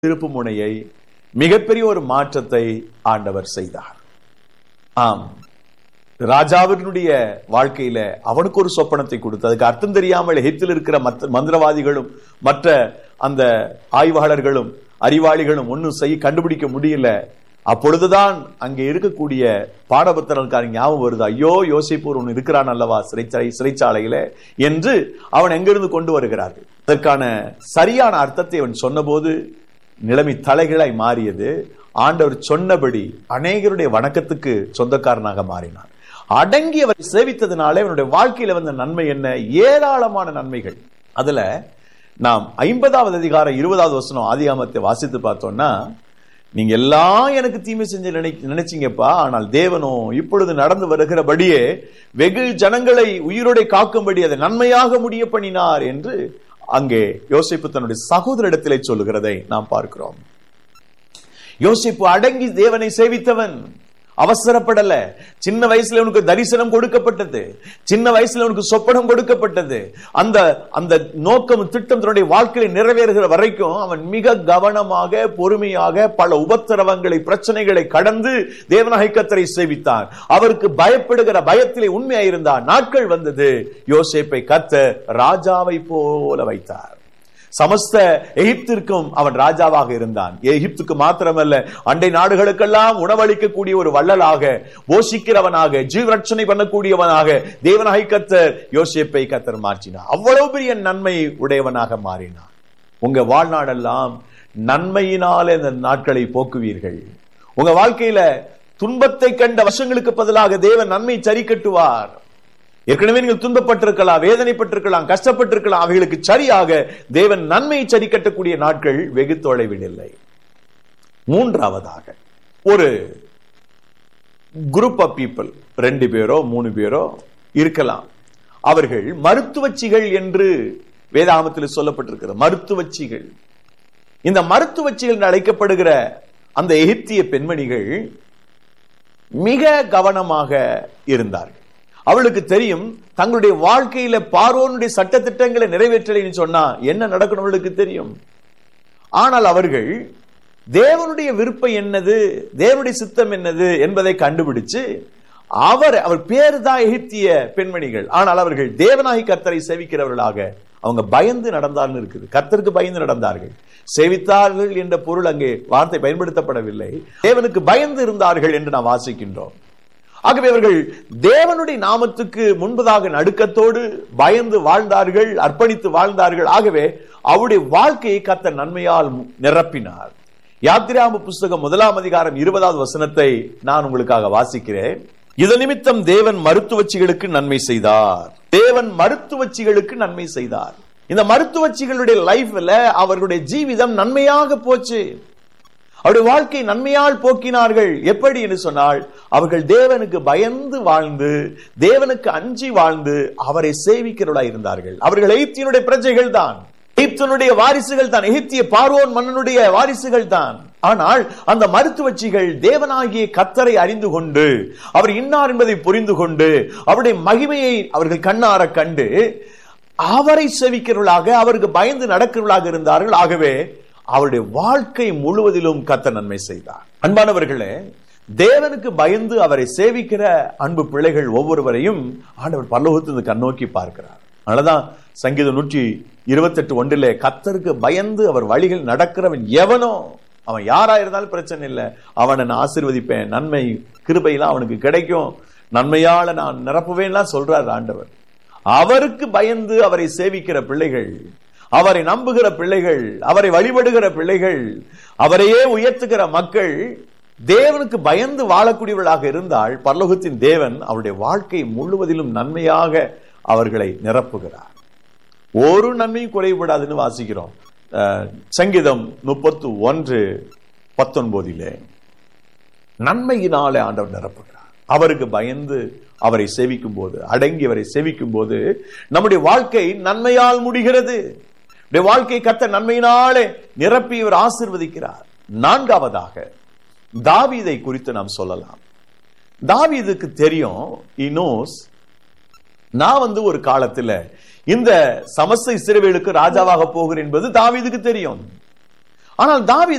திருப்பு முனையை மிகப்பெரிய ஒரு மாற்றத்தை ஆண்டவர் செய்தார் ஆம் ராஜாவினுடைய வாழ்க்கையில அவனுக்கு ஒரு சொப்பனத்தை கொடுத்து அதுக்கு அர்த்தம் தெரியாமல் எகிப்தில் இருக்கிற மற்ற மந்திரவாதிகளும் மற்ற அந்த ஆய்வாளர்களும் அறிவாளிகளும் ஒன்னும் செய்ய கண்டுபிடிக்க முடியல அப்பொழுதுதான் அங்கே இருக்கக்கூடிய பாடபத்திரக்காரன் ஞாபகம் வருது ஐயோ யோசிப்பூர் ஒன்று இருக்கிறான் அல்லவா சிறைச்சாலை சிறைச்சாலையில என்று அவன் எங்கிருந்து கொண்டு வருகிறார்கள் அதற்கான சரியான அர்த்தத்தை அவன் சொன்னபோது நிலைமை தலைகளாய் மாறியது ஆண்டவர் சொன்னபடி அநேகருடைய வணக்கத்துக்கு சொந்தக்காரனாக மாறினான் அடங்கி அவரை சேவித்ததுனாலே அவனுடைய வாழ்க்கையில வந்த நன்மை என்ன ஏராளமான நன்மைகள் அதுல நாம் ஐம்பதாவது அதிகாரம் இருபதாவது வசனம் ஆதிகாமத்தை வாசித்து பார்த்தோம்னா நீங்க எல்லாம் எனக்கு தீமை செஞ்சு நினை நினைச்சீங்கப்பா ஆனால் தேவனோ இப்பொழுது நடந்து வருகிறபடியே வெகு ஜனங்களை உயிரோടെ காக்கும்படி அதை நன்மையாக முடிய பண்ணினார் என்று அங்கே யோசிப்பு தன்னுடைய சகோதரிடத்திலே சொல்லுகிறதை நாம் பார்க்கிறோம் யோசிப்பு அடங்கி தேவனை சேவித்தவன் அவசரப்படல சின்ன வயசுல உனக்கு தரிசனம் கொடுக்கப்பட்டது சின்ன வயசுல உனக்கு சொப்பனம் கொடுக்கப்பட்டது அந்த அந்த நோக்கம் திட்டம் தன்னுடைய வாழ்க்கையில் நிறைவேறுகிற வரைக்கும் அவன் மிக கவனமாக பொறுமையாக பல உபத்திரவங்களை பிரச்சனைகளை கடந்து தேவநாயக கத்தரை சேவித்தான் அவருக்கு பயப்படுகிற பயத்திலே உண்மையாயிருந்தான் நாட்கள் வந்தது யோசேப்பை கத்த ராஜாவை போல வைத்தார் சமஸ்த எகிப்திற்கும் அவன் ராஜாவாக இருந்தான் எகிப்துக்கு மாத்திரமல்ல அண்டை நாடுகளுக்கெல்லாம் உணவளிக்கக்கூடிய ஒரு வள்ளலாக போஷிக்கிறவனாக ஜீவரட்சணை பண்ணக்கூடியவனாக தேவனாய் கத்தர் யோசிப்பை கத்தர் மாற்றினார் அவ்வளவு பெரிய நன்மை உடையவனாக மாறினான் உங்க வாழ்நாடெல்லாம் நன்மையினாலே இந்த நாட்களை போக்குவீர்கள் உங்க வாழ்க்கையில துன்பத்தை கண்ட வருஷங்களுக்கு பதிலாக தேவன் நன்மை சரி கட்டுவார் ஏற்கனவே நீங்கள் துன்பப்பட்டிருக்கலாம் வேதனைப்பட்டிருக்கலாம் கஷ்டப்பட்டிருக்கலாம் அவைகளுக்கு சரியாக தேவன் நன்மையை சரி கட்டக்கூடிய நாட்கள் வெகு தொலைவில் இல்லை மூன்றாவதாக ஒரு குரூப் ஆஃப் பீப்புள் ரெண்டு பேரோ மூணு பேரோ இருக்கலாம் அவர்கள் மருத்துவச்சிகள் என்று வேதாமத்தில் சொல்லப்பட்டிருக்கிறது மருத்துவச்சிகள் இந்த மருத்துவச்சிகள் என்று அழைக்கப்படுகிற அந்த எகிப்திய பெண்மணிகள் மிக கவனமாக இருந்தார்கள் அவளுக்கு தெரியும் தங்களுடைய வாழ்க்கையில பார்வோனுடைய சட்ட திட்டங்களை நிறைவேற்றலைன்னு சொன்னா என்ன நடக்கணும் அவளுக்கு தெரியும் ஆனால் அவர்கள் தேவனுடைய விருப்பம் என்னது தேவனுடைய சித்தம் என்னது என்பதை கண்டுபிடிச்சு அவர் அவர் பேரு தான் எகிப்திய பெண்மணிகள் ஆனால் அவர்கள் தேவநாயகி கர்த்தரை சேவிக்கிறவர்களாக அவங்க பயந்து நடந்தார்னு இருக்குது கர்த்தருக்கு பயந்து நடந்தார்கள் சேவித்தார்கள் என்ற பொருள் அங்கே வார்த்தை பயன்படுத்தப்படவில்லை தேவனுக்கு பயந்து இருந்தார்கள் என்று நாம் வாசிக்கின்றோம் ஆகவே அவர்கள் தேவனுடைய நாமத்துக்கு முன்பதாக நடுக்கத்தோடு பயந்து வாழ்ந்தார்கள் அர்ப்பணித்து வாழ்ந்தார்கள் ஆகவே அவருடைய வாழ்க்கையை கத்த நன்மையால் நிரப்பினார் யாத்திராம புஸ்தகம் முதலாம் அதிகாரம் இருபதாவது வசனத்தை நான் உங்களுக்காக வாசிக்கிறேன் இது நிமித்தம் தேவன் மருத்துவச்சிகளுக்கு நன்மை செய்தார் தேவன் மருத்துவச்சிகளுக்கு நன்மை செய்தார் இந்த மருத்துவச்சிகளுடைய லைஃப்ல அவர்களுடைய ஜீவிதம் நன்மையாக போச்சு அவருடைய வாழ்க்கை நன்மையால் போக்கினார்கள் எப்படி என்று சொன்னால் அவர்கள் தேவனுக்கு பயந்து வாழ்ந்து தேவனுக்கு அஞ்சி வாழ்ந்து அவரை சேவிக்கிறவர்களா இருந்தார்கள் அவர்கள் எகிப்தியனுடைய பிரஜைகள் தான் எகிப்தனுடைய வாரிசுகள் தான் எகிப்திய பார்வோன் மன்னனுடைய வாரிசுகள் தான் ஆனால் அந்த மருத்துவச்சிகள் தேவனாகிய கத்தரை அறிந்து கொண்டு அவர் இன்னார் என்பதை புரிந்து கொண்டு அவருடைய மகிமையை அவர்கள் கண்ணார கண்டு அவரை செவிக்கிறவர்களாக அவருக்கு பயந்து நடக்கிறவர்களாக இருந்தார்கள் ஆகவே அவருடைய வாழ்க்கை முழுவதிலும் கத்த நன்மை செய்தார் அன்பானவர்களே தேவனுக்கு பயந்து அவரை சேவிக்கிற அன்பு பிள்ளைகள் ஒவ்வொருவரையும் ஆண்டவர் பல்லவத்திலிருந்து கண்ணோக்கி பார்க்கிறார் அதனாலதான் சங்கீதம் நூற்றி இருபத்தெட்டு ஒன்றிலே கத்தருக்கு பயந்து அவர் வழிகள் நடக்கிறவன் எவனோ அவன் யாரா இருந்தாலும் பிரச்சனை இல்லை அவனை நான் ஆசிர்வதிப்பேன் நன்மை கிருபையெல்லாம் அவனுக்கு கிடைக்கும் நன்மையால நான் நிரப்புவேன்லாம் சொல்றார் ஆண்டவர் அவருக்கு பயந்து அவரை சேவிக்கிற பிள்ளைகள் அவரை நம்புகிற பிள்ளைகள் அவரை வழிபடுகிற பிள்ளைகள் அவரையே உயர்த்துகிற மக்கள் தேவனுக்கு பயந்து வாழக்கூடியவர்களாக இருந்தால் பரலோகத்தின் தேவன் அவருடைய வாழ்க்கை முழுவதிலும் நன்மையாக அவர்களை நிரப்புகிறார் ஒரு நன்மையும் குறைபடாதுன்னு வாசிக்கிறோம் சங்கீதம் முப்பத்து ஒன்று பத்தொன்பதிலே நன்மையினாலே ஆண்டவர் நிரப்புகிறார் அவருக்கு பயந்து அவரை சேவிக்கும் போது அடங்கி அவரை சேவிக்கும் போது நம்முடைய வாழ்க்கை நன்மையால் முடிகிறது வாழ்க்கை கத்த நன்மையினாலே நிரப்பி இவர் ஆசிர்வதிக்கிறார் நான்காவதாக தாவீதை குறித்து நாம் சொல்லலாம் தாவீதுக்கு தெரியும் இனோஸ் நான் வந்து ஒரு காலத்துல இந்த சமஸ்த இஸ்ரவேலுக்கு ராஜாவாக போகிறேன் என்பது தாவீதுக்கு தெரியும் ஆனால் தாவீது